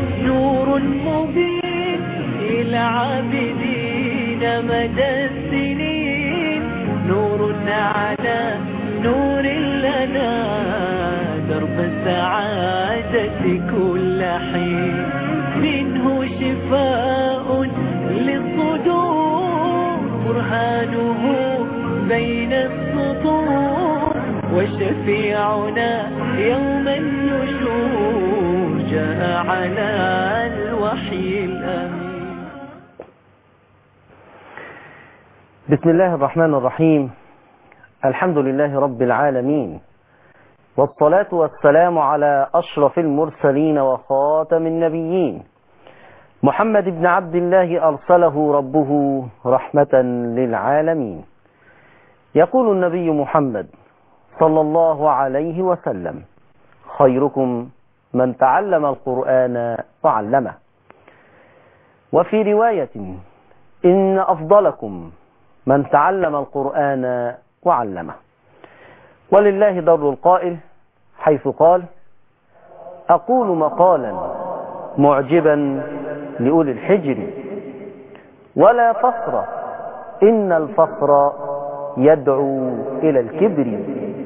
نور مبين للعابدين مدى السنين نور على نور لنا درب السعادة كل حين منه شفاء للصدور برهانه بين السطور وشفيعنا يوم النشور جاء على الوحي الأمين بسم الله الرحمن الرحيم الحمد لله رب العالمين والصلاة والسلام على أشرف المرسلين وخاتم النبيين محمد بن عبد الله أرسله ربه رحمة للعالمين يقول النبي محمد صلى الله عليه وسلم خيركم من تعلم القرآن وعلمه وفي رواية إن أفضلكم من تعلم القرآن وعلمه ولله در القائل حيث قال أقول مقالا معجبا لأولي الحجر ولا فخر إن الفخر يدعو إلى الكبر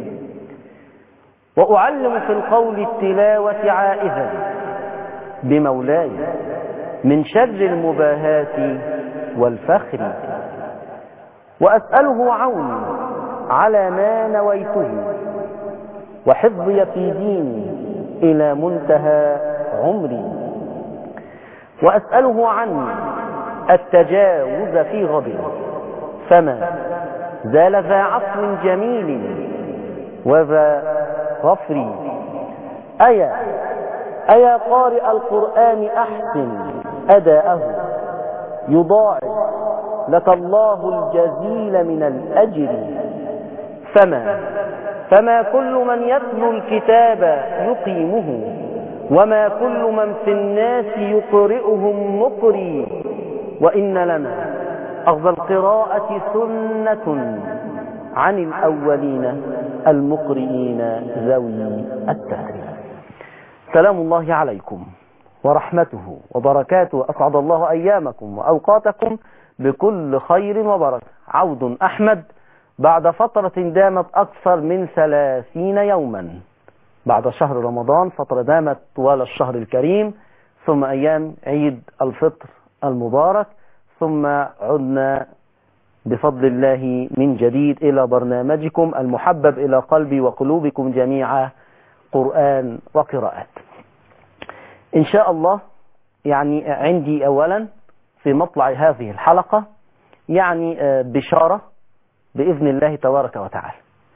وأعلم في القول التلاوة عائذا بمولاي من شر المباهات والفخر وأسأله عوني على ما نويته وحفظي في ديني إلى منتهى عمري وأسأله عني التجاوز في غضبي فما زال ذا عفو جميل وذا غفر أيا أيا قارئ القرآن أحسن أداءه يضاعف لك الله الجزيل من الأجر فما فما كل من يتلو الكتاب يقيمه وما كل من في الناس يقرئهم مقري وإن لنا أخذ القراءة سنة عن الأولين المقرئين ذوي التهر سلام الله عليكم ورحمته وبركاته أسعد الله أيامكم وأوقاتكم بكل خير وبركة عود أحمد بعد فترة دامت أكثر من ثلاثين يوما بعد شهر رمضان فترة دامت طوال الشهر الكريم ثم أيام عيد الفطر المبارك ثم عدنا بفضل الله من جديد إلى برنامجكم المحبب إلى قلبي وقلوبكم جميعا قرآن وقراءات إن شاء الله يعني عندي أولا في مطلع هذه الحلقة يعني بشارة بإذن الله تبارك وتعالى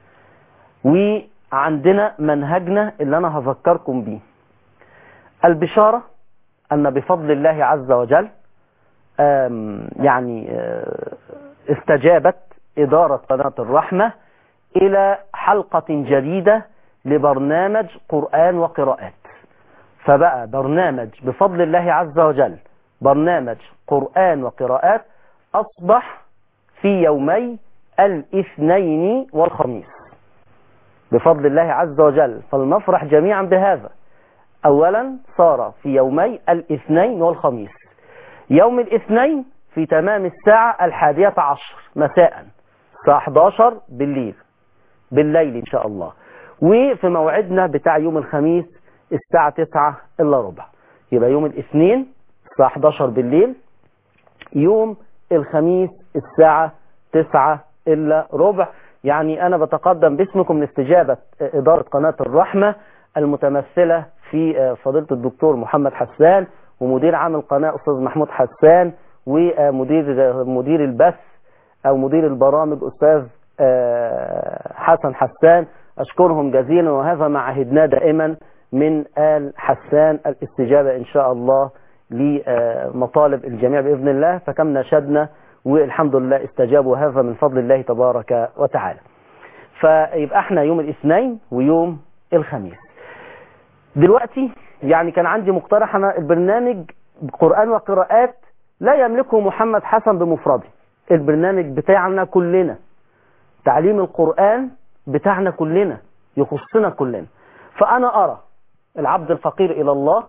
وعندنا منهجنا اللي أنا هذكركم به البشارة أن بفضل الله عز وجل يعني استجابت إدارة قناة الرحمة إلى حلقة جديدة لبرنامج قرآن وقراءات فبقى برنامج بفضل الله عز وجل برنامج قرآن وقراءات أصبح في يومي الاثنين والخميس بفضل الله عز وجل فلنفرح جميعا بهذا أولا صار في يومي الاثنين والخميس يوم الاثنين في تمام الساعة الحادية عشر مساء الساعة 11 بالليل بالليل إن شاء الله وفي موعدنا بتاع يوم الخميس الساعة 9 إلا ربع يبقى يوم الاثنين الساعة 11 بالليل يوم الخميس الساعة 9 إلا ربع يعني أنا بتقدم باسمكم لاستجابة إدارة قناة الرحمة المتمثلة في فضيلة الدكتور محمد حسان ومدير عام القناة أستاذ محمود حسان ومدير مدير البث أو مدير البرامج أستاذ حسن حسان أشكرهم جزيلا وهذا ما عهدناه دائما من آل حسان الاستجابة إن شاء الله لمطالب الجميع بإذن الله فكم نشدنا والحمد لله استجابوا هذا من فضل الله تبارك وتعالى فيبقى احنا يوم الاثنين ويوم الخميس دلوقتي يعني كان عندي مقترح انا البرنامج قرآن وقراءات لا يملكه محمد حسن بمفرده البرنامج بتاعنا كلنا تعليم القرآن بتاعنا كلنا يخصنا كلنا فأنا أرى العبد الفقير إلى الله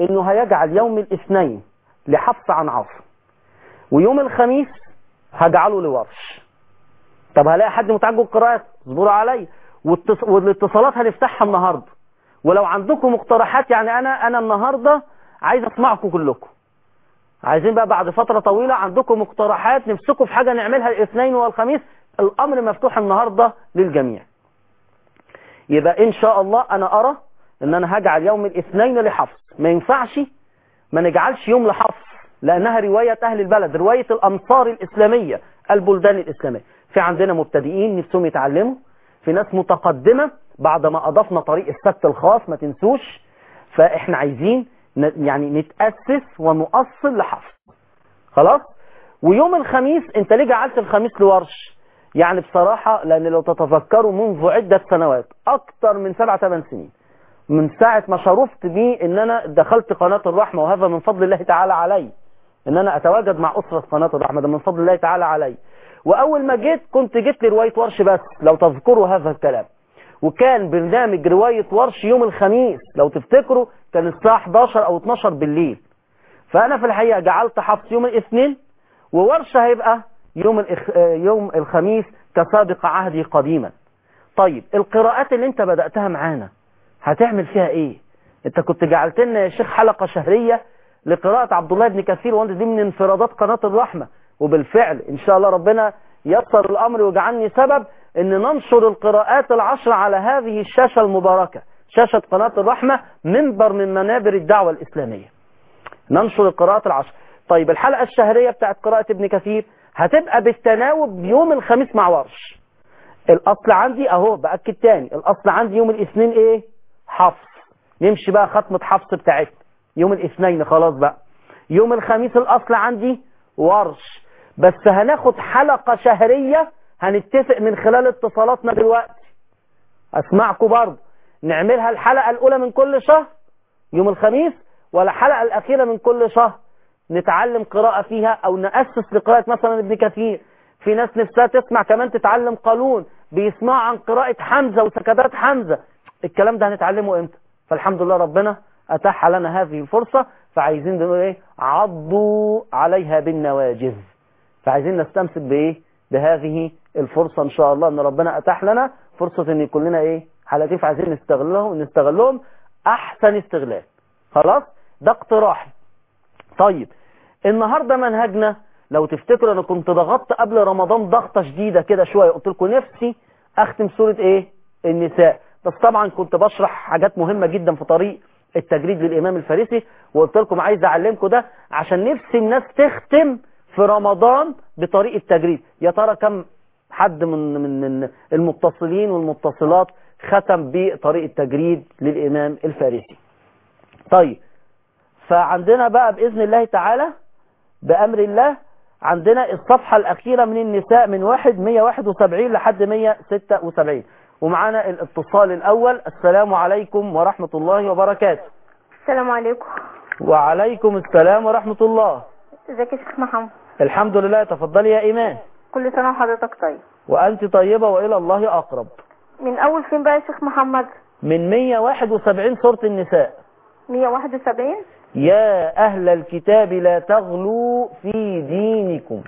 انه هيجعل يوم الاثنين لحفص عن عاصم ويوم الخميس هجعله لورش طب هلاقي حد متعجب القراءات اصبروا عليا والتص... والاتصالات هنفتحها النهارده ولو عندكم مقترحات يعني انا انا النهارده عايز اسمعكم كلكم عايزين بقى بعد فترة طويلة عندكم مقترحات نفسكم في حاجة نعملها الاثنين والخميس الامر مفتوح النهاردة للجميع يبقى ان شاء الله انا ارى ان انا هجعل يوم الاثنين لحفص ما ينفعش ما نجعلش يوم لحفص لانها رواية اهل البلد رواية الامصار الاسلامية البلدان الاسلامية في عندنا مبتدئين نفسهم يتعلموا في ناس متقدمة بعد ما اضفنا طريق السبت الخاص ما تنسوش فاحنا عايزين ن- يعني نتأسس ونؤصل لحفظ خلاص ويوم الخميس انت ليه جعلت الخميس لورش يعني بصراحة لان لو تتذكروا منذ عدة سنوات اكتر من سبع ثمان سنين من ساعة ما شرفت بيه ان انا دخلت قناة الرحمة وهذا من فضل الله تعالى علي ان انا اتواجد مع اسرة قناة الرحمة ده من فضل الله تعالى علي واول ما جيت كنت جيت لرواية ورش بس لو تذكروا هذا الكلام وكان برنامج رواية ورش يوم الخميس لو تفتكروا كان الساعة 11 او 12 بالليل فانا في الحقيقة جعلت حفص يوم الاثنين وورش هيبقى يوم الإخ... آه، يوم الخميس كسابق عهدي قديما طيب القراءات اللي انت بدأتها معانا هتعمل فيها ايه انت كنت جعلت لنا يا شيخ حلقة شهرية لقراءة عبد الله بن كثير وانت دي من انفرادات قناة الرحمة وبالفعل ان شاء الله ربنا يسر الامر ويجعلني سبب ان ننشر القراءات العشر على هذه الشاشة المباركة شاشة قناة الرحمة منبر من منابر الدعوة الاسلامية ننشر القراءات العشر طيب الحلقة الشهرية بتاعت قراءة ابن كثير هتبقى بالتناوب يوم الخميس مع ورش الاصل عندي اهو باكد تاني الاصل عندي يوم الاثنين ايه حفص نمشي بقى ختمة حفص بتاعتنا يوم الاثنين خلاص بقى يوم الخميس الاصل عندي ورش بس هناخد حلقة شهرية هنتفق من خلال اتصالاتنا دلوقتي اسمعكم برضه نعملها الحلقة الاولى من كل شهر يوم الخميس ولا الحلقة الاخيرة من كل شهر نتعلم قراءة فيها او نأسس لقراءة مثلا ابن كثير في ناس نفسها تسمع كمان تتعلم قانون بيسمع عن قراءة حمزة وسكتات حمزة الكلام ده هنتعلمه امتى فالحمد لله ربنا اتاح لنا هذه الفرصة فعايزين نقول ايه عضوا عليها بالنواجذ فعايزين نستمسك بايه بهذه الفرصة ان شاء الله ان ربنا اتاح لنا فرصة ان يكون لنا ايه حلقتين فعايزين نستغلهم نستغلهم احسن استغلال خلاص ده اقتراحي طيب النهاردة منهجنا لو تفتكروا انا كنت ضغطت قبل رمضان ضغطة شديدة كده شوية قلت لكم نفسي اختم سورة ايه النساء بس طبعا كنت بشرح حاجات مهمة جدا في طريق التجريد للامام الفارسي وقلت لكم عايز اعلمكم ده عشان نفسي الناس تختم في رمضان بطريق التجريد يا ترى كم حد من من من المتصلين والمتصلات ختم بطريق التجريد للامام الفارسي طيب فعندنا بقى بإذن الله تعالى بأمر الله عندنا الصفحة الأخيرة من النساء من واحد 171 لحد 176 ومعانا الاتصال الأول السلام عليكم ورحمة الله وبركاته السلام عليكم وعليكم السلام ورحمة الله ازيك يا شيخ محمد الحمد لله تفضلي يا إيمان كل سنة وحضرتك طيب وأنت طيبة وإلى الله أقرب من أول فين بقى يا شيخ محمد من 171 سورة النساء 171 يا أهل الكتاب لا تغلوا في دينكم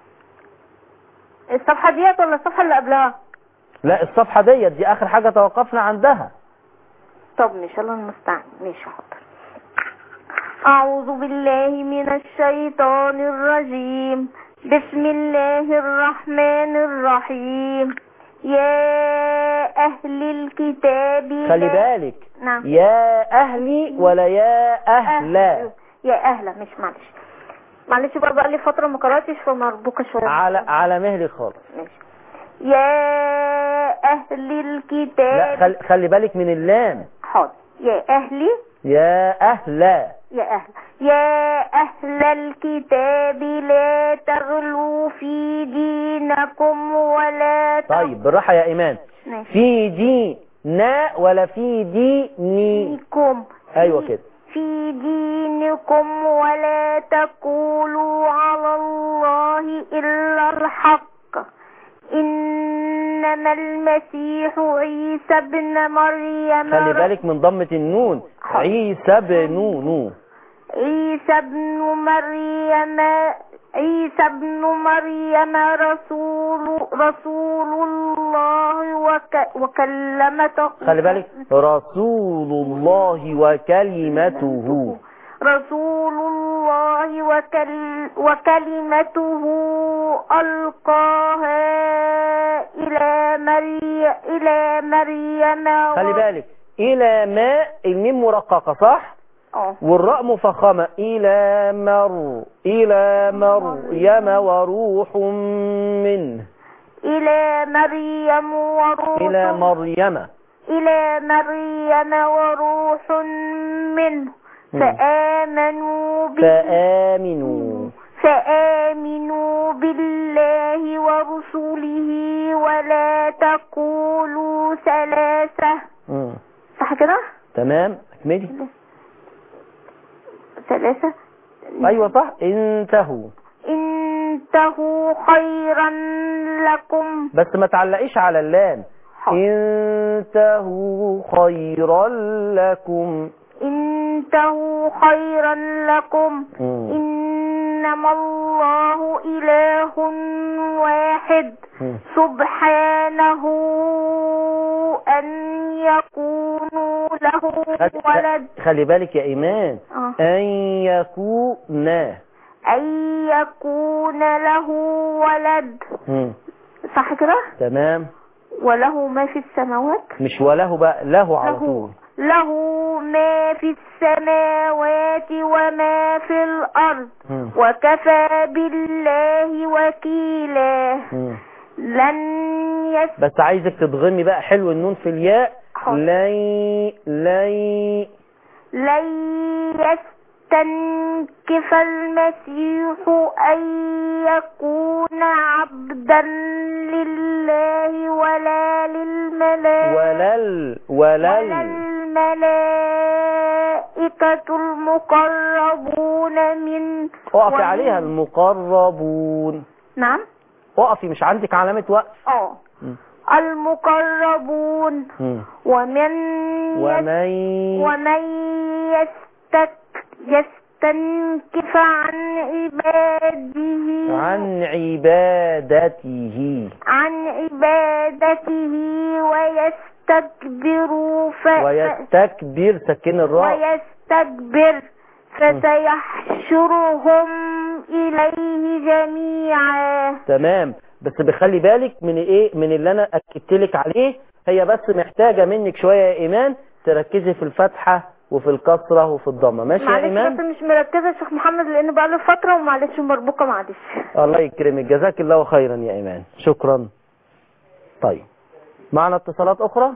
الصفحة ديت ولا الصفحة اللي قبلها لا الصفحة ديت دي آخر حاجة توقفنا عندها طب ماشي الله المستعان ماشي حاضر أعوذ بالله من الشيطان الرجيم بسم الله الرحمن الرحيم يا أهل الكتاب خلي لا- بالك نعم يا أهلي ولا يا أهلا يا أهلا مش معلش معلش بقى بقى لي فترة ما قرأتش فمربوكة شوية على على مهلي خالص ماشي يا أهل لا الكتاب خلي, خلي بالك من اللام حاضر يا أهلي يا أهلا يا أهل يا أهل الكتاب لا تغلوا في دينكم ولا طيب بالراحة يا إيمان ماشي. في دي نا ولا في دي ني دينكم أيوة في- كده في دينكم ولا تقولوا على الله إلا الحق إنما المسيح عيسى ابن مريم خلي بالك من ضمة النون عيسى ابن نو عيسى ابن مريم عيسى ابن مريم رسول رسول الله وك وكلمته خلي بالك رسول الله وكلمته رسول الله وكل وكلمته ألقاها إلى مريم إلى مريم و- خلي بالك إلى ما الميم مرققة صح اه والراء مفخمة إلى مر إلى مريم وروح منه إلى مريم وروح إلى مريم إلى مريم وروح منه مم. فآمنوا به فآمنوا فآمنوا بالله ورسله ولا تقولوا ثلاثة مم. صح كده؟ تمام اكملي ثلاثة أيوة صح انتهوا انتهوا خيرا لكم بس ما تعلقيش على اللام حاضر. انتهوا خيرا لكم انتهوا خيرا لكم مم. إنما الله إله واحد مم. سبحانه أن يكونوا له ولد خلي بالك يا إيمان آه. أن يكون أن يكون له ولد مم. صح كده تمام وله ما في السماوات مش وله بقى له على طول له له ما في السماوات وما في الأرض مم. وكفى بالله وكيلا مم. لن يس بس عايزك تضغمي بقى حلو النون في الياء حاضر. لي لي لن يستنكف المسيح أن يكون عبدا لله ولا للملائكة ولل ولا ولل الملائكة المقربون من اقفي ومن- عليها المقربون نعم اقفي مش عندك علامة وقف اه مم. المقربون مم. ومن يس- ومن ومن يستك يستنكف عن عباده عن عبادته عن عبادته ويستكبر ف... ويستكبر سكن الراء ويستكبر فسيحشرهم إليه جميعا تمام بس بخلي بالك من ايه من اللي انا اكدت لك عليه هي بس محتاجة منك شوية يا ايمان تركزي في الفتحة وفي الكسرة وفي الضمة ماشي يا معلش ايمان بس مش مركزة يا شيخ محمد لأن بقى له فترة ومعلش مربوكة معلش الله يكرمك جزاك الله خيرا يا ايمان شكرا طيب معنا اتصالات اخرى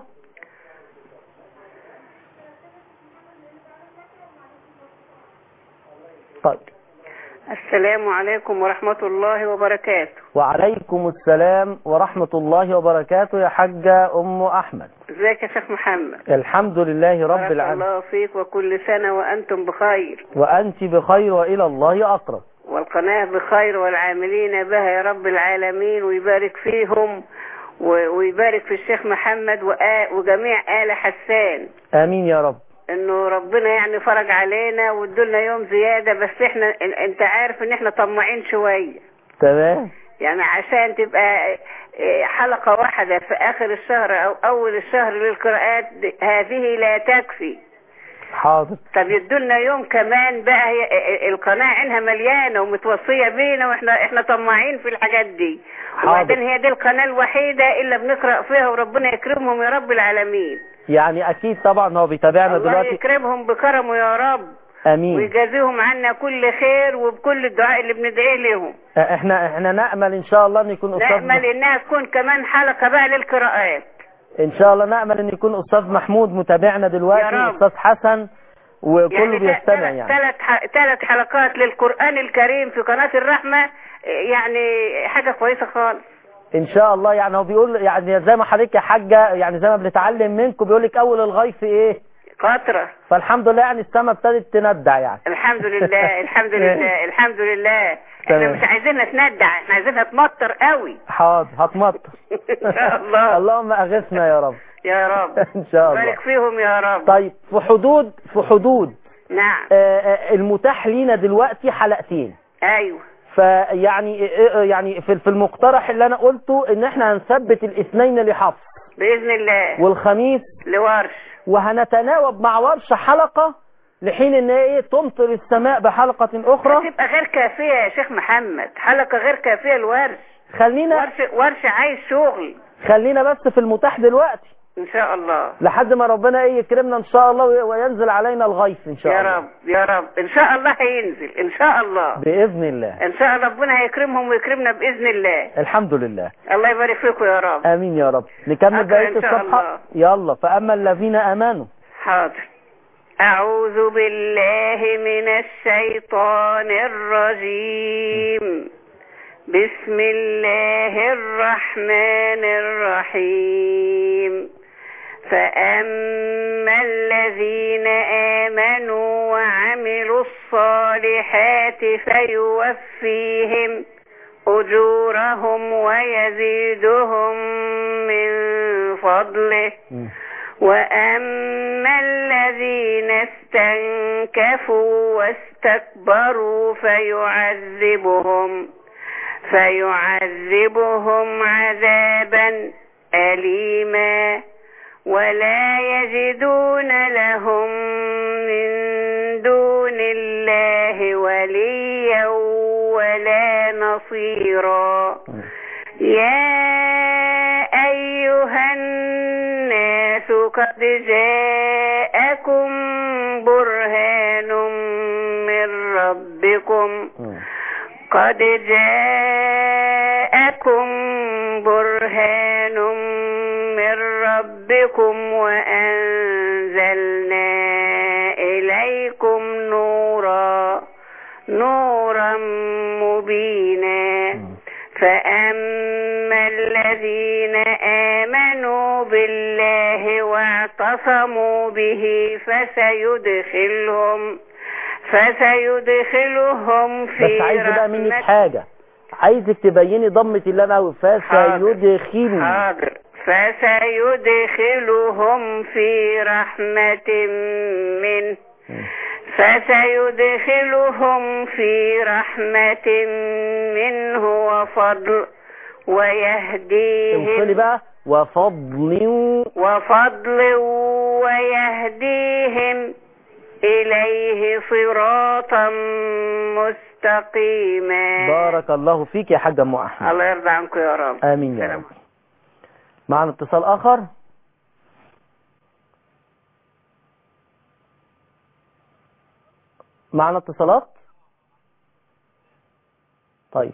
طيب السلام عليكم ورحمة الله وبركاته وعليكم السلام ورحمة الله وبركاته يا حاجة ام احمد ازيك يا شيخ محمد الحمد لله رب بارك العالمين الله فيك وكل سنة وأنتم بخير وانت بخير والى الله اقرب والقناة بخير والعاملين بها يا رب العالمين ويبارك فيهم و- ويبارك في الشيخ محمد وآ- وجميع آل حسان امين يا رب انه ربنا يعني فرج علينا وادولنا يوم زيادة بس احنا ال- انت عارف ان احنا طماعين شوية تمام يعني عشان تبقى اه، حلقة واحدة في اخر الشهر او اول الشهر للقراءات دي- هذه لا تكفي حاضر طب يدولنا يوم كمان بقى هي القناة عينها مليانة ومتوصية بينا واحنا احنا طماعين في الحاجات دي حاضر. وبعدين هي دي القناة الوحيدة اللي بنقرأ فيها وربنا يكرمهم يا رب العالمين يعني اكيد طبعا هو بيتابعنا الله دلوقتي يكرمهم بكرمه يا رب امين ويجازيهم عنا كل خير وبكل الدعاء اللي بندعيه لهم احنا احنا نامل ان شاء الله ان يكون استاذ نأمل انها تكون كمان حلقة بقى للقراءات ان شاء الله نامل ان يكون استاذ محمود متابعنا دلوقتي يا رب. استاذ حسن وكله يعني بيستمع يعني ثلاث ثلاث حلقات للقرآن الكريم في قناة الرحمة يعني حاجة كويسة خالص ان شاء الله يعني هو بيقول يعني زي ما حضرتك يا حاجه يعني زي ما بنتعلم منكم بيقول لك اول الغيث ايه قطرة فالحمد لله يعني السما ابتدت تندع يعني الحمد لله الحمد لله الحمد لله احنا تمام. مش عايزينها تندع احنا عايزينها تمطر قوي حاضر هتمطر ان شاء الله اللهم اغثنا يا رب يا رب ان شاء الله بارك فيهم يا رب طيب في حدود في حدود نعم آه، آه، المتاح لينا دلوقتي حلقتين ايوه فيعني آه، آه، يعني في في المقترح اللي انا قلته ان احنا هنثبت الاثنين لحفص باذن الله والخميس لورش وهنتناوب مع ورش حلقة لحين ان ايه تمطر السماء بحلقة اخرى هتبقى غير كافيه يا شيخ محمد حلقه غير كافيه الورش خلينا ورش ورش عايز شغل خلينا بس في المتاح دلوقتي ان شاء الله لحد ما ربنا ايه يكرمنا ان شاء الله وينزل علينا الغيث ان شاء يا الله رب يا رب ان شاء الله هينزل ان شاء الله باذن الله ان شاء الله ربنا هيكرمهم ويكرمنا باذن الله الحمد لله الله يبارك فيكم يا رب امين يا رب نكمل أقرأ بقيه إن شاء الصفحه الله. يلا فاما الذين امنوا حاضر أعوذ بالله من الشيطان الرجيم بسم الله الرحمن الرحيم فأما الذين آمنوا وعملوا الصالحات فيوفيهم أجورهم ويزيدهم من فضله وأما الذين استنكفوا واستكبروا فيعذبهم فيعذبهم عذابا أليما ولا يجدون لهم من دون الله وليا ولا نصيرا يا أيها الناس قد جاءكم برهان من ربكم قد جاءكم برهان من ربكم وأنزلنا إليكم نورا نورا مبينا فأما الذين آمنوا بالله واعتصموا به فسيدخلهم فسيدخلهم في بس عايز بقى منك رحمته حاجه عايزك تبيني ضمه اللام قوي فسيدخلوا حاضر فسيدخلهم في رحمة منه فسيدخلهم في رحمة منه وفضل ويهديهم انقلي بقى وفضل وفضل ويهديهم إليه صراطا مستقيما بارك الله فيك يا حاجه ام احمد الله يرضى عنكم يا رب امين يا سلام. رب معنا اتصال اخر معنا اتصالات طيب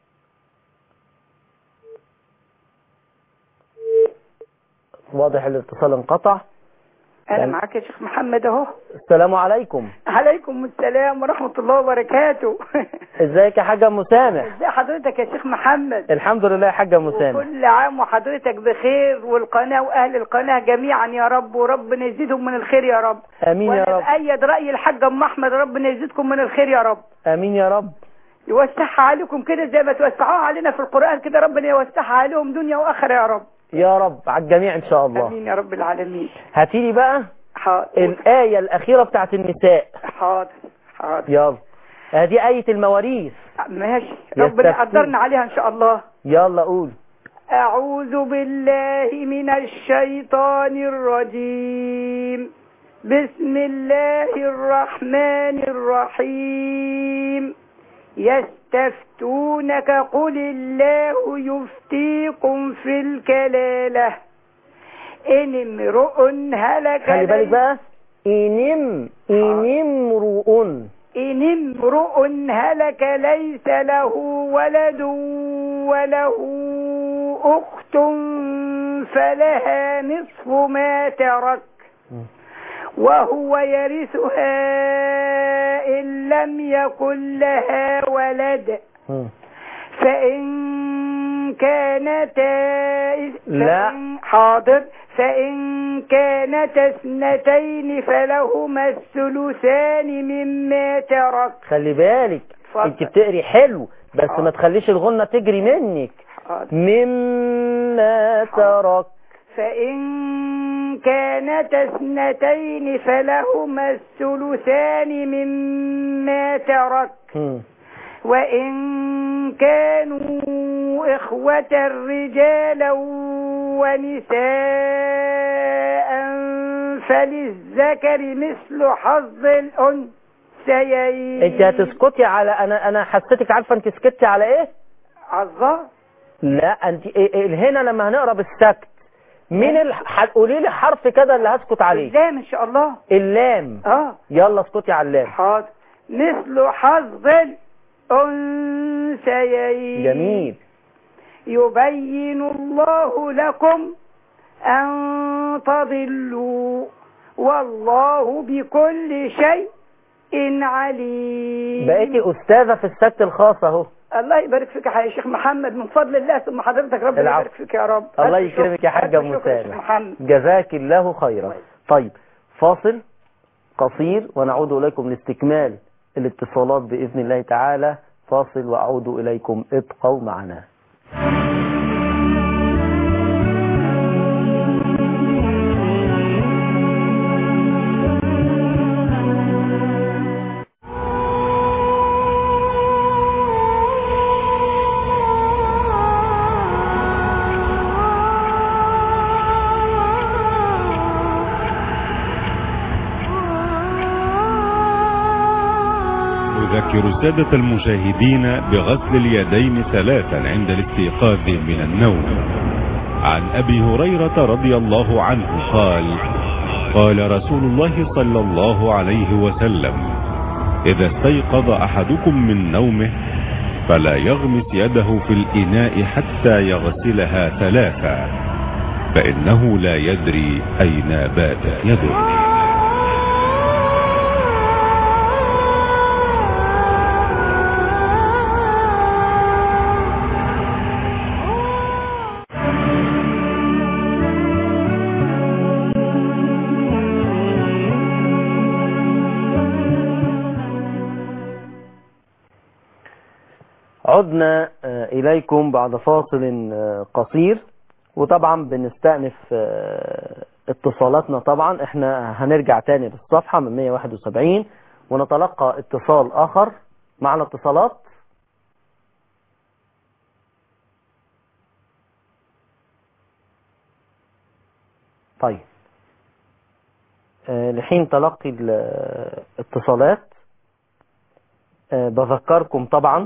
واضح الاتصال انقطع انا يعني- معاك يا شيخ محمد اهو السلام عليكم عليكم السلام ورحمة الله وبركاته ازيك يا حاجه مسامح ازي حضرتك يا شيخ محمد الحمد لله يا حاجه مسامح كل عام وحضرتك بخير والقناة واهل القناة جميعا يا رب وربنا يزيدهم من الخير يا رب امين يا وانا رب بأيد رأي الحاج ام احمد ربنا يزيدكم من الخير يا رب امين يا رب يوسعها عليكم كده زي ما توسعوها علينا في القرآن كده ربنا يوسعها عليهم دنيا واخرة يا رب يا رب على الجميع ان شاء الله امين يا رب العالمين هاتيلي بقى حاضر الآية الأخيرة بتاعت النساء حاضر حاضر يلا هذه آية المواريث ماشي ربنا يستفتون. يقدرنا عليها ان شاء الله يلا قول أعوذ بالله من الشيطان الرجيم بسم الله الرحمن الرحيم يستفتونك قل الله يفتيكم في الكلالة إن امرؤ هلك خلي بالك ليس- بقى إنم إنم رؤ إن امرؤ هلك ليس له ولد وله أخت فلها نصف ما ترك وهو يرثها إن لم يكن لها ولد فإن كانتا لا. فإن- حاضر فإن كانتا اثنتين فلهما الثلثان مما ترك خلي بالك اتفضل. انت بتقري حلو بس حاضر. ما تخليش الغنة تجري منك حاضر مما ترك فإن كانتا اثنتين فلهما الثلثان مما ترك مم. وإن كانوا إخوة رجالا ونساء فللذكر مثل حظ الأنثيين انت هتسكتي على انا انا حسيتك عارفه انت سكتي على ايه عظة لا انت إيه- إيه هنا لما هنقرا بالسكت مين الح... قولي لي حرف كده اللي هسكت عليه قدام إن شاء الله اللام اه يلا اسكتي على اللام حاضر مثل حظ الأنثيين جميل يبين الله لكم أن تضلوا والله بكل شيء عليم بقيتي استاذه في السكت الخاص اهو الله يبارك فيك يا شيخ محمد من فضل الله ثم حضرتك ربنا العفو. يبارك فيك يا رب الله ألف يكرمك شكر. يا حاجه ألف شكر يا شيخ مسامح محمد جزاك الله خيرا طيب فاصل قصير ونعود اليكم لاستكمال الاتصالات باذن الله تعالى فاصل واعود اليكم ابقوا معنا أذكر السادة المشاهدين بغسل اليدين ثلاثا عند الاستيقاظ من النوم عن أبي هريرة رضي الله عنه قال قال رسول الله صلى الله عليه وسلم إذا استيقظ أحدكم من نومه فلا يغمس يده في الإناء حتى يغسلها ثلاثا فإنه لا يدري أين باتت يده عدنا آه، إليكم بعد فاصل آه، قصير وطبعا بنستأنف آه، اتصالاتنا طبعا احنا هنرجع تاني للصفحة من 171 ونتلقى اتصال آخر معنا اتصالات طيب آه، لحين تلقي الاتصالات آه، بذكركم طبعا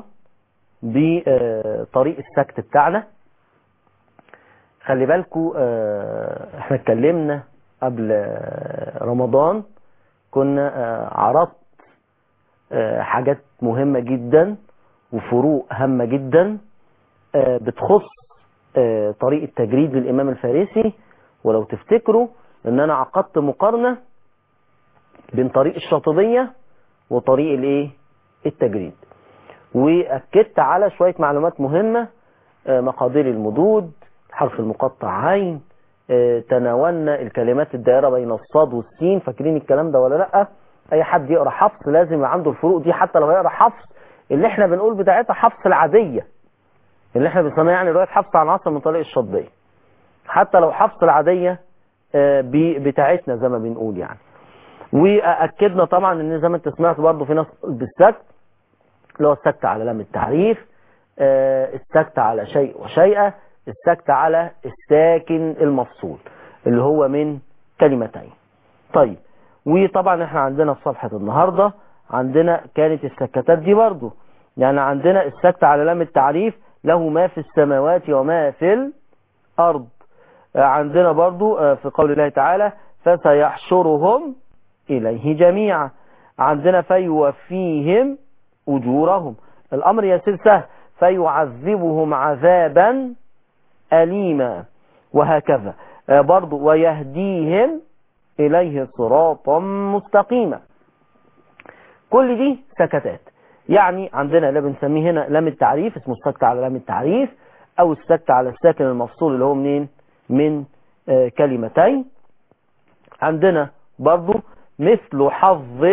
بطريق السكت بتاعنا خلي بالكم احنا اتكلمنا قبل آه، رمضان كنا آه، عرضت آه، حاجات مهمة جدا وفروق هامة جدا آه، بتخص آه، طريق التجريد للإمام الفارسي ولو تفتكروا ان انا عقدت مقارنة بين طريق الشاطبية وطريق الايه التجريد واكدت على شوية معلومات مهمة آه، مقادير المدود حرف المقطع عين آه، تناولنا الكلمات الدائرة بين الصاد والسين فاكرين الكلام ده ولا لا اي حد يقرا حفص لازم يبقى عنده الفروق دي حتى لو هيقرا حفص اللي احنا بنقول بتاعتها حفص العادية اللي احنا بنسميها يعني رواية حفص عن عاصم من طريق الشاطبية حتى لو حفص العادية آه، ب- بتاعتنا زي ما بنقول يعني واكدنا طبعا ان زي ما انت سمعت برضه في ناس بالسكت اللي هو السكت على لام التعريف آه، السكت على شيء وشيئة السكت على الساكن المفصول اللي هو من كلمتين طيب وطبعا احنا عندنا في صفحة النهاردة عندنا كانت السكتات دي برضو يعني عندنا السكت على لام التعريف له ما في السماوات وما في الأرض آه، عندنا برضو آه، في قول الله تعالى فسيحشرهم إليه جميعا عندنا فيوفيهم أجورهم الأمر يسير سهل فيعذبهم عذابا أليما وهكذا آه، برضو ويهديهم إليه صراطا مستقيما كل دي سكتات يعني عندنا لا بنسميه هنا لام التعريف اسمه السكت على لام التعريف أو السكت على الساكن المفصول اللي هو منين من آه، كلمتين عندنا برضو مثل حظ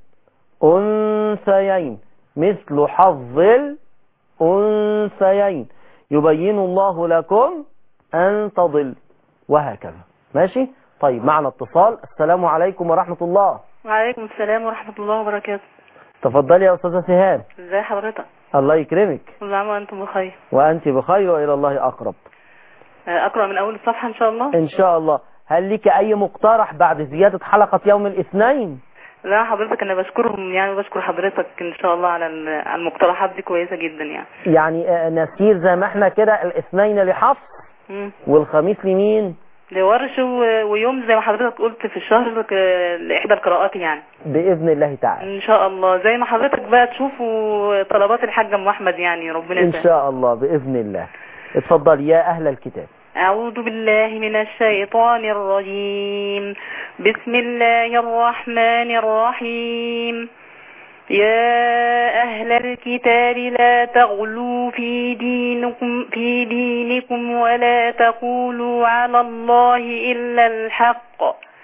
الأنثيين مثل حظ الأنثيين يبين الله لكم أن تضل وهكذا ماشي طيب معنا اتصال السلام عليكم ورحمة الله وعليكم السلام ورحمة الله وبركاته تفضلي يا أستاذة سهام ازي حضرتك الله يكرمك كل عام وانتم بخير وأنت بخير وإلى الله أقرب آه، اقرأ من اول الصفحة ان شاء الله إن شاء الله هل لك أي مقترح بعد زيادة حلقة يوم الاثنين لا حضرتك انا بشكرهم يعني بشكر حضرتك ان شاء الله على ال- على المقترحات دي كويسة جدا يعني يعني آه، نسير زي ما احنا كده الاثنين لحفص مم. والخميس لمين لورش و- ويوم زي ما حضرتك قلت في الشهر ك- لإحدى القراءات يعني بإذن الله تعالى ان شاء الله زي ما حضرتك بقى تشوفوا طلبات الحاج ام احمد يعني ربنا إن يسهل شاء الله بإذن الله اتفضل يا أهل الكتاب أعوذ بالله من الشيطان الرجيم بسم الله الرحمن الرحيم يا أهل الكتاب لا تغلوا في دينكم, في دينكم ولا تقولوا على الله إلا الحق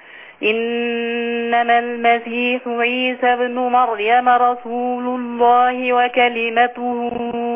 إنما المسيح عيسى بن مريم رسول الله وكلمته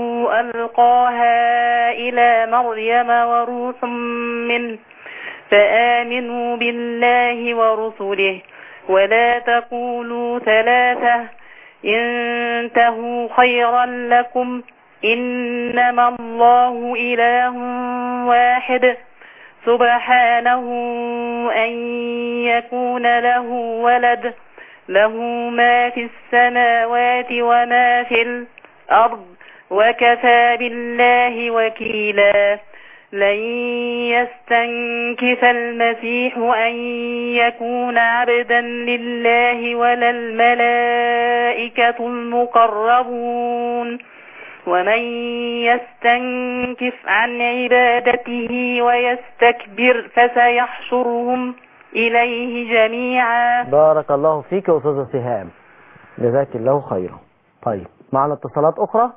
ألقاها إلى مريم وروح منه فآمنوا بالله ورسله ولا تقولوا ثلاثة انتهوا خيرا لكم إنما الله إله واحد سبحانه أن يكون له ولد له ما في السماوات وما في الأرض وكفى بالله وكيلا لن يستنكف المسيح أن يكون عبدا لله ولا الملائكة المقربون ومن يستنكف عن عبادته ويستكبر فسيحشرهم إليه جميعا بارك الله فيك يا أستاذة سهام جزاك الله خيرا طيب معنا اتصالات أخرى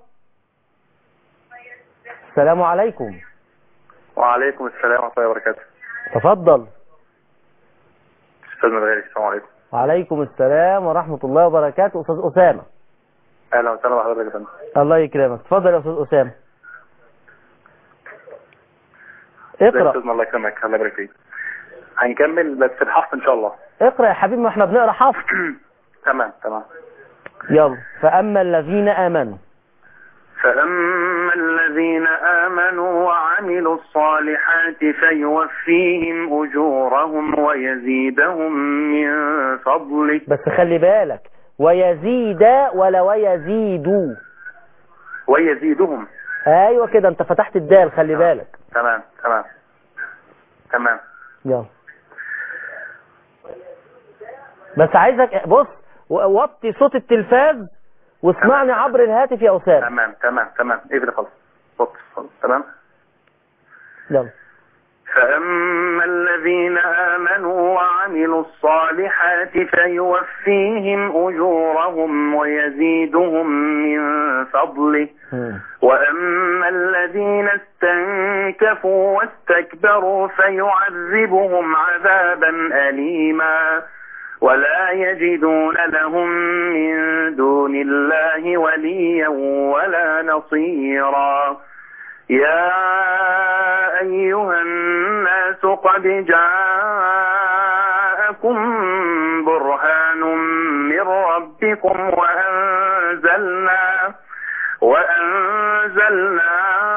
السلام عليكم وعليكم السلام ورحمة الله وبركاته تفضل أستاذ مدغالي السلام عليكم وعليكم السلام ورحمة الله وبركاته أستاذ أسامة أهلا وسهلا بحضرتك يا فندم الله يكرمك تفضل يا أستاذ أسامة ازيك يا اقرأ أستاذنا الله يكرمك الله يبارك فيك هنكمل بس في الحفظ إن شاء الله اقرأ يا حبيبي ما احنا بنقرأ حفظ تمام تمام يلا فأما الذين آمنوا فأما الذين آمنوا وعملوا الصالحات فيوفيهم أجورهم ويزيدهم من فضله بس خلي بالك ويزيد ولا ويزيدوا ويزيدهم ايوه كده انت فتحت الدال خلي بالك تمام تمام تمام يلا بس عايزك بص وطي صوت التلفاز واسمعني عبر الهاتف يا أسامة تمام تمام تمام اقفل خلاص خلاص خلاص تمام يلا فأما الذين آمنوا وعملوا الصالحات فيوفيهم أجورهم ويزيدهم من فضله مم. وأما الذين استنكفوا واستكبروا فيعذبهم عذابا أليما ولا يجدون لهم من دون الله وليا ولا نصيرا يا أيها الناس قد جاءكم برهان من ربكم وأنزلنا وأنزلنا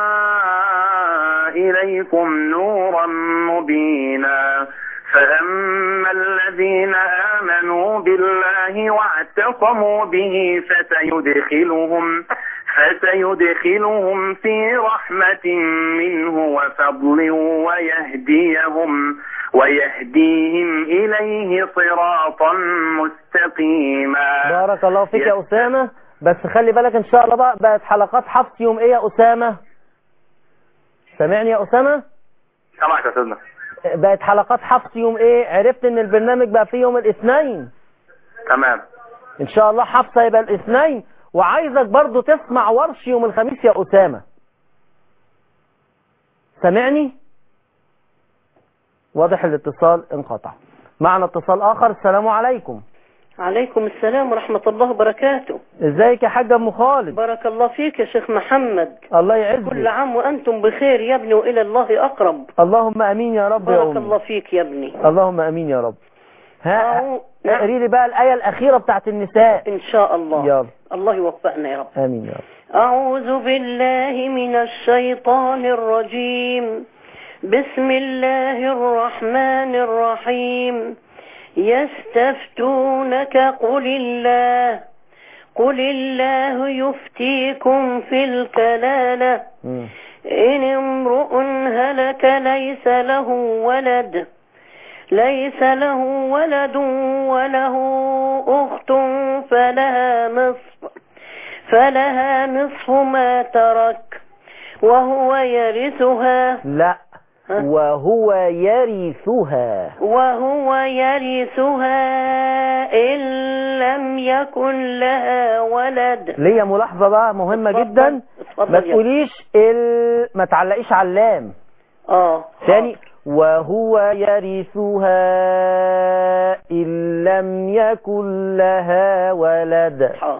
إليكم نورا مبينا فأما الذين آمنوا بالله واعتصموا به فسيدخلهم فسيدخلهم في رحمة منه وفضل ويهديهم ويهديهم إليه صراطا مستقيما بارك الله فيك يا أسامة بس خلي بالك إن شاء الله بقى بقت حلقات حفظ يوم إيه يا أسامة سامعني يا أسامة سامعك يا سيدنا بقت حلقات حفظ يوم إيه عرفت إن البرنامج بقى فيه يوم الاثنين تمام إن شاء الله حفظ هيبقى الاثنين وعايزك برضو تسمع ورش يوم الخميس يا أسامة سامعني واضح الاتصال انقطع معنا اتصال آخر السلام عليكم عليكم السلام ورحمة الله وبركاته ازيك يا حاج ام خالد بارك الله فيك يا شيخ محمد الله كل يعزك عام وأنتم بخير يا ابني وإلى الله أقرب اللهم امين يا رب يا بارك الله امي فيك يا ابني اللهم امين يا رب ها أعو- نعم. اقري لي بقى الايه الاخيره بتاعت النساء إن شاء الله يلا الله يوفقنا يا رب امين يا رب أعوذ بالله من الشيطان الرجيم بسم الله الرحمن الرحيم يستفتونك قل الله قل الله يفتيكم في الكلالة مم. إن امرؤ هلك ليس له ولد ليس له ولد وله أخت فلها نصف فلها نصف ما ترك وهو يرثها لا ها؟ وهو يرثها وهو يرثها إن لم يكن لها ولد ليا ملاحظه بقى مهمه اتفضل. جدا اتفضل ما يا- تقوليش ال... ما تعلقيش على اللام اه ثاني وهو يرثها إن لم يكن لها ولد حاضر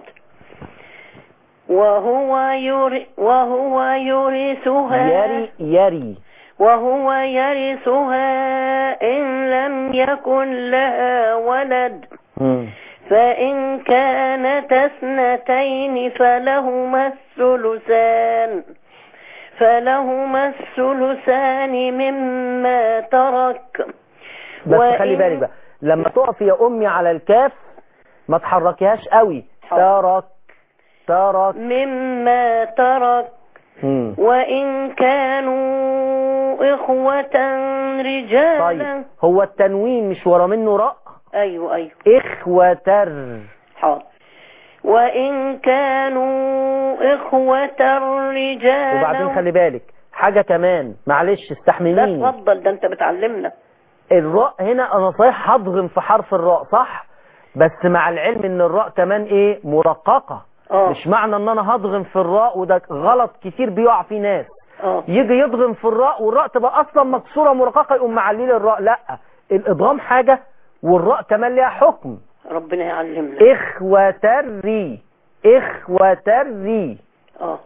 وهو ير وهو يرثها يري يري وهو يرثها إن لم يكن لها ولد مم. فإن كانت اثنتين فلهما الثلثان فلهما الثلثان مما ترك بس وإن- خلي بالك بقى لما تقف يا أمي على الكاف ما تحركيهاش قوي حاضر. ترك ترك مما ترك مم. وإن كانوا إخوة رجالا طيب هو التنوين مش ورا منه راء أيوه أيوه إخوتر حاضر وإن كانوا إخوة رجالا وبعدين خلي بالك حاجة كمان معلش لا استحمليني اتفضل ده انت بتعلمنا الراء هنا انا صحيح هضغم في حرف الراء صح بس مع العلم ان الراء كمان ايه مرققة اه مش معنى ان انا هضغم في الراء وده غلط كتير بيقع فيه ناس اه يجي يضغم في الراء والراء تبقى اصلا مكسوره مرققه يقوم معليل الراء لا الادغام حاجه والراء كمان ليها حكم ربنا يعلمنا اخوتري اخوتري اه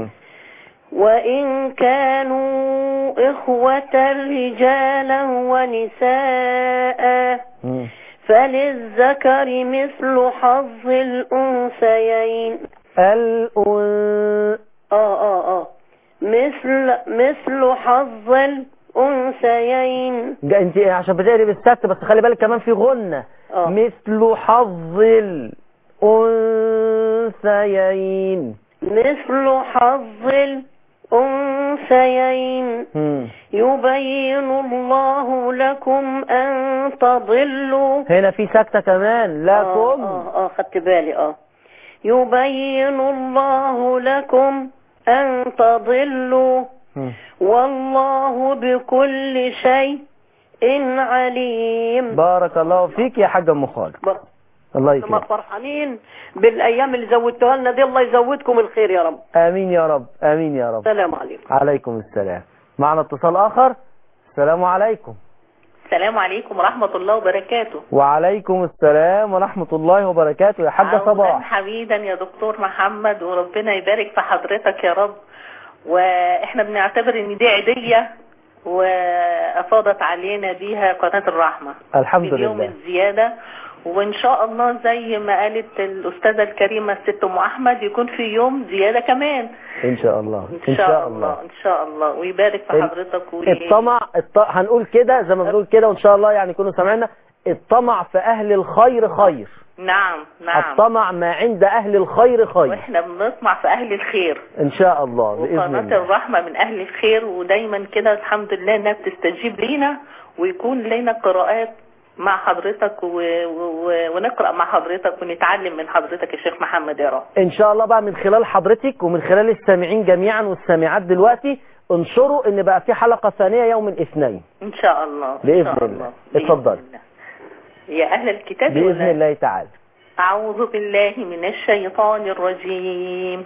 وإن كانوا إخوة رجالا ونساء فللذكر مثل حظ الأنثيين الأن اه اه اه مثل مثل حظ الأنثيين جا- انت عشان بتقري بالست بس خلي بالك كمان في غنة اه مثل حظ الأنثيين مثل حظ الأنثيين مم. يبين الله لكم أن تضلوا هنا في سكتة كمان اه لكم اه, آه خدت بالي اه يبين الله لكم أن تضلوا مم. والله بكل شيء عليم بارك الله فيك يا حاج ام خالد بر- الله ما يكرمك فرحانين بالأيام اللي زودتوها لنا دي الله يزودكم الخير يا رب امين يا رب امين يا رب السلام عليكم عليكم السلام معنا اتصال اخر السلام عليكم السلام عليكم ورحمة الله وبركاته وعليكم السلام ورحمة الله وبركاته يا حاجة عودا صباح حميدا يا دكتور محمد وربنا يبارك في حضرتك يا رب واحنا بنعتبر ان دي عيدية وافاضت علينا بيها قناة الرحمة الحمد في اليوم لله الزيادة وان شاء الله زي ما قالت الاستاذة الكريمة الست ام احمد يكون في يوم زيادة كمان ان شاء الله ان شاء الله ان شاء الله ويبارك في ال- حضرتك و... الطمع الط... هنقول كده زي ما بنقول كده وان شاء الله يعني يكونوا سامعينا الطمع في اهل الخير خير نعم نعم الطمع ما عند اهل الخير خير واحنا بنطمع في اهل الخير ان شاء الله باذن وقناة الله الرحمة من أهل الخير ودايما كده الحمد لله إنها بتستجيب لينا ويكون لنا قراءات مع حضرتك و... و... ونقرأ مع حضرتك ونتعلم من حضرتك يا شيخ محمد يا رب ان شاء الله بقى من خلال حضرتك ومن خلال السامعين جميعا والسامعات دلوقتي انشروا ان بقى في حلقة ثانية يوم الاثنين إن شاء الله إن بإذن شاء الله. بإذن اتفضل. الله. يا أهل الكتاب بإذن ولا- الله تعالى أعوذ بالله من الشيطان الرجيم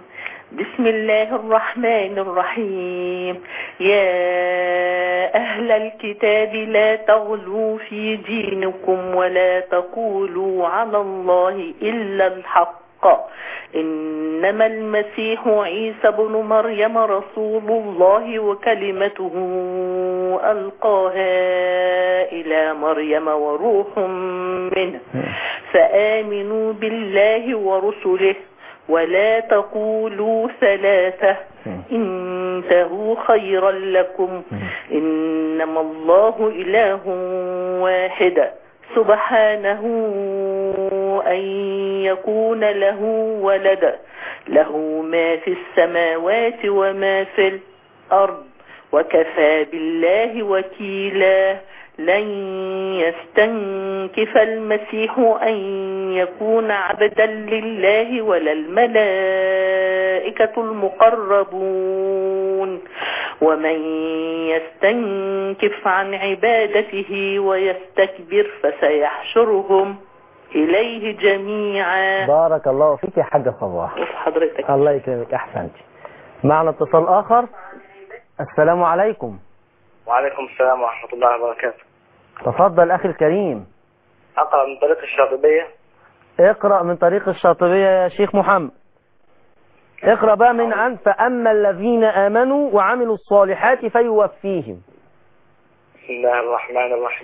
بسم الله الرحمن الرحيم يا أهل الكتاب لا تغلوا في دينكم ولا تقولوا على الله إلا الحق إنما المسيح عيسى بن مريم رسول الله وكلمته ألقاها إلى مريم وروح منه فآمنوا بالله ورسله ولا تقولوا ثلاثة انتهوا خيرا لكم إنما الله إله واحد سبحانه أن يكون له ولد له ما في السماوات وما في الأرض وكفى بالله وكيلا لن يستنكف المسيح أن يكون عبدا لله ولا الملائكة المقربون ومن يستنكف عن عبادته ويستكبر فسيحشرهم إليه جميعا بارك الله فيك يا حاجة صباح وفي حضرتك الله يكرمك أحسنت معنا اتصال آخر السلام عليكم وعليكم السلام ورحمة الله وبركاته تفضل أخي الكريم أقرأ من طريق الشاطبية اقرأ من طريق الشاطبية يا شيخ محمد اقرأ بقى من عن فأما الذين آمنوا وعملوا الصالحات فيوفيهم بسم الله الرحمن الرحيم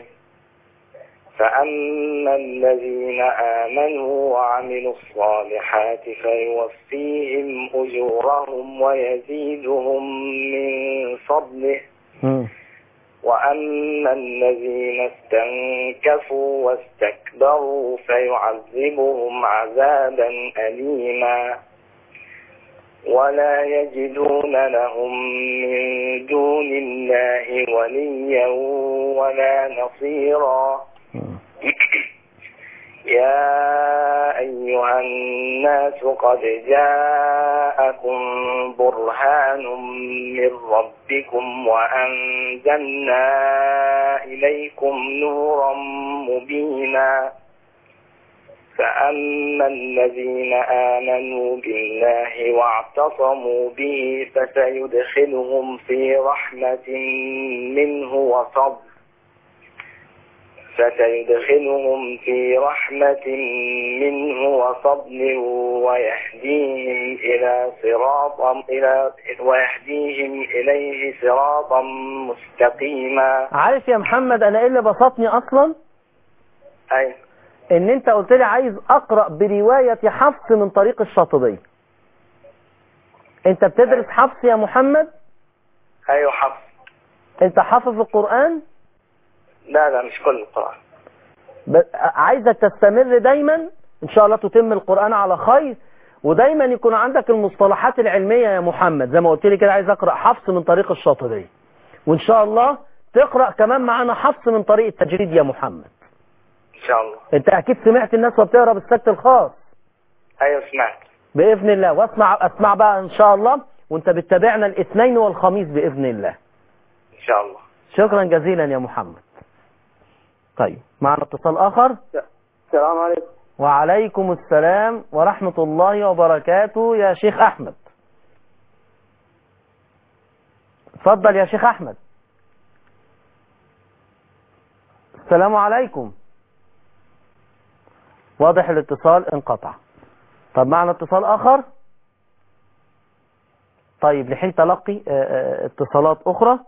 فأما الذين آمنوا وعملوا الصالحات فيوفيهم أجورهم ويزيدهم من فضله وأما الذين استنكفوا واستكبروا فيعذبهم عذابا أليما ولا يجدون لهم من دون الله وليا ولا نصيرا يا أيها الناس قد جاءكم برهان من ربكم وأنزلنا إليكم نورا مبينا فأما الذين آمنوا بالله واعتصموا به فسيدخلهم في رحمة منه وفضل فسيدخلهم في رحمة منه وفضل ويهديهم إلى صراطا إلى ويهديهم إليه صراطا مستقيما عارف يا محمد أنا إيه اللي بسطني أصلا أي إن أنت قلت لي عايز أقرأ برواية حفص من طريق الشاطبية أنت بتدرس حفص يا محمد أيوة حفظ أنت حافظ القرآن لا لا مش كل القرآن ب... عايزك تستمر دايما ان شاء الله تتم القرآن على خير ودايما يكون عندك المصطلحات العلمية يا محمد زي ما قلت لي كده عايز اقرأ حفص من طريق الشاطبية وان شاء الله تقرأ كمان معانا حفص من طريق التجريد يا محمد إن شاء الله انت اكيد سمعت الناس وبتقرأ بالسكت الخاص أيوة سمعت بإذن الله واسمع اسمع بقى ان شاء الله وانت بتتابعنا الاثنين والخميس بإذن الله إن شاء الله شكرا جزيلا يا محمد طيب معنا اتصال آخر السلام عليكم وعليكم السلام ورحمة الله وبركاته يا شيخ أحمد اتفضل يا شيخ أحمد السلام عليكم واضح الاتصال انقطع طب معنا اتصال آخر طيب لحين تلقي اتصالات أخرى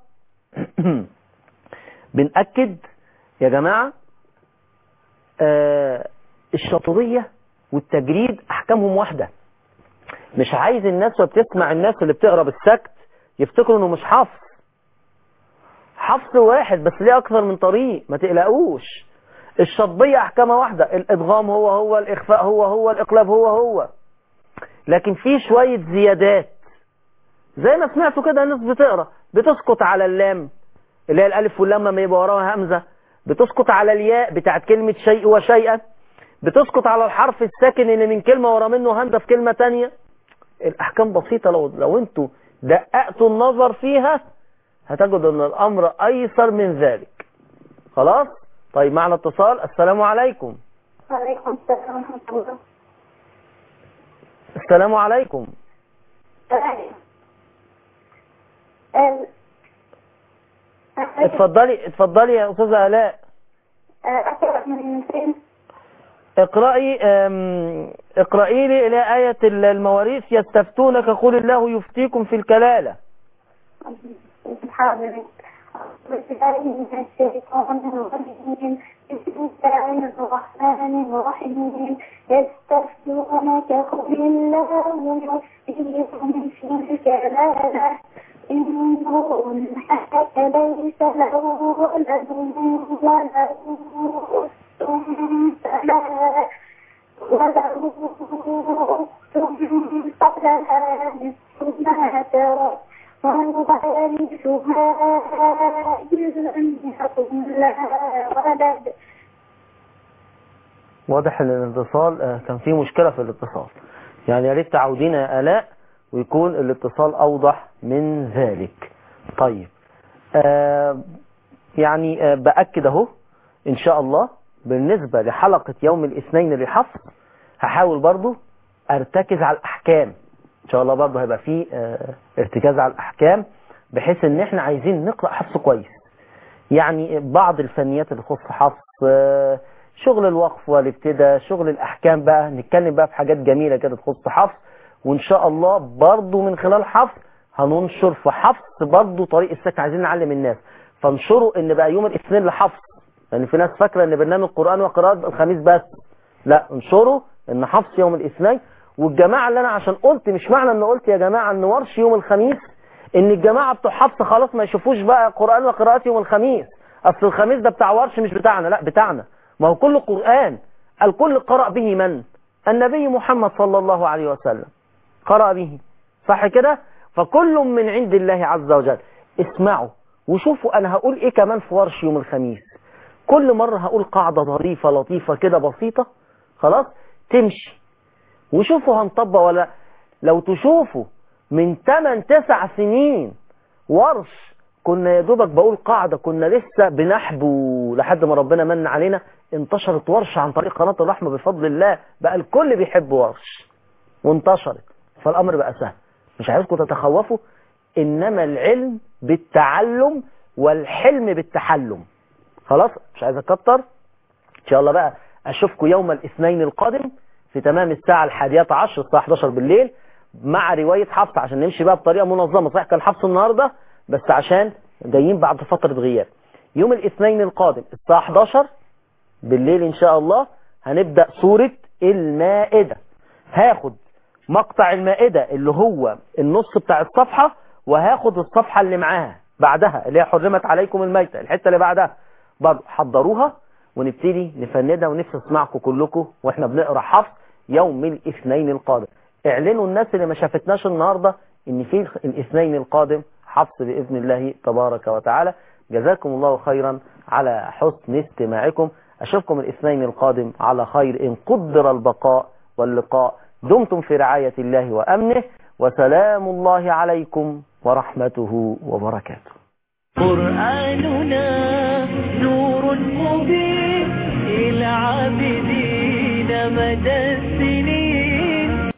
بنأكد يا جماعة آه الشاطبية والتجريد أحكامهم واحدة مش عايز الناس وبتسمع الناس اللي بتقرا بالسكت يفتكروا انه مش حفظ حفظ واحد بس ليه اكثر من طريق ما تقلقوش الشطبية احكامها واحدة الادغام هو هو الاخفاء هو هو الاقلاب هو هو لكن في شوية زيادات زي ما سمعتوا كده الناس بتقرا بتسقط على اللام اللي هي الالف واللام لما يبقى وراها همزة بتسقط على الياء بتاعت كلمة شيء وشيئا بتسقط على الحرف الساكن اللي من كلمة ورا منه همزة في كلمة تانية الأحكام بسيطة لو, لو انتوا دققتوا النظر فيها هتجدوا ان الأمر أيسر من ذلك خلاص طيب معنا اتصال السلام عليكم وعليكم السلام ورحمة الله السلام عليكم ال- اتفضلي اتفضلي يا استاذه الاء أقرأ من فين؟ اقرأي أم، اقرأي لي إلى آية المواريث يستفتونك قل الله يفتيكم في الكلالة حاضر أعوذ بالله من الشيطان الرجيم بسم الله الرحمن الرحيم يستفتونك قل الله يفتيكم في الكلالة إن الحق ليس له ولد وله أخت فلا وله أخت فلها نصف ما ترك ويرثها إن لم يكن لها ولد واضح ان الاتصال آه، كان في مشكلة في الاتصال يعني يا ريت تعودينا يا آلاء ويكون الاتصال أوضح من ذلك طيب آه يعني آه بأكد أهو إن شاء الله بالنسبة لحلقة يوم الاثنين لحفظ هحاول برضو أرتكز على الأحكام إن شاء الله برضو هيبقى فيه آه ارتكاز على الأحكام بحيث إن إحنا عايزين نقرأ حفظ كويس يعني بعض الفنيات اللي تخص حفظ آه، شغل الوقف والابتداء شغل الأحكام بقى نتكلم بقى في حاجات جميلة كده تخص حفظ وإن شاء الله برضو من خلال حفظ هننشر في حفظ برضو طريق السكن عايزين نعلم الناس فانشروا ان بقى يوم الاثنين لحفظ لان في ناس فاكره ان برنامج قران وقراءه الخميس بس لا انشروا ان حفظ يوم الاثنين والجماعه اللي انا عشان قلت مش معنى ان قلت يا جماعه ان ورش يوم الخميس ان الجماعه بتوع حفظ خلاص ما يشوفوش بقى قران وقراءات يوم الخميس اصل الخميس ده بتاع ورش مش بتاعنا لا بتاعنا ما هو كل قران الكل قرأ به من النبي محمد صلى الله عليه وسلم قرأ به صح كده فكل من عند الله عز وجل اسمعوا وشوفوا انا هقول ايه كمان في ورش يوم الخميس كل مرة هقول قاعدة ظريفة لطيفة كده بسيطة خلاص تمشي وشوفوا هنطبق ولا لو تشوفوا من 8 9 سنين ورش كنا يا دوبك بقول قاعدة كنا لسه بنحبو لحد ما ربنا من علينا انتشرت ورش عن طريق قناة الرحمة بفضل الله بقى الكل بيحب ورش وانتشرت فالأمر بقى سهل مش عايزكم تتخوفوا إنما العلم بالتعلم والحلم بالتحلم خلاص مش عايز أكتر إن شاء الله بقى أشوفكم يوم الاثنين القادم في تمام الساعة الحادية عشر الساعة 11 بالليل مع رواية حفص عشان نمشي بقى بطريقة منظمة صحيح كان حفص النهاردة بس عشان جايين بعد فترة غياب يوم الاثنين القادم الساعة 11 بالليل إن شاء الله هنبدأ سورة المائدة هاخد مقطع المائدة اللي هو النص بتاع الصفحة وهاخد الصفحة اللي معاها بعدها اللي هي حرمت عليكم الميتة الحتة اللي بعدها برضه حضروها ونبتدي نفندها ونفسي نسمعكم كلكم واحنا بنقرا حفظ يوم الاثنين القادم اعلنوا الناس اللي ما شافتناش النهارده ان في الاثنين القادم حفظ باذن الله تبارك وتعالى جزاكم الله خيرا على حسن استماعكم اشوفكم الاثنين القادم على خير ان قدر البقاء واللقاء دمتم في رعاية الله وأمنه وسلام الله عليكم ورحمته وبركاته قرآننا نور مبين إلى عابدين مدى السنين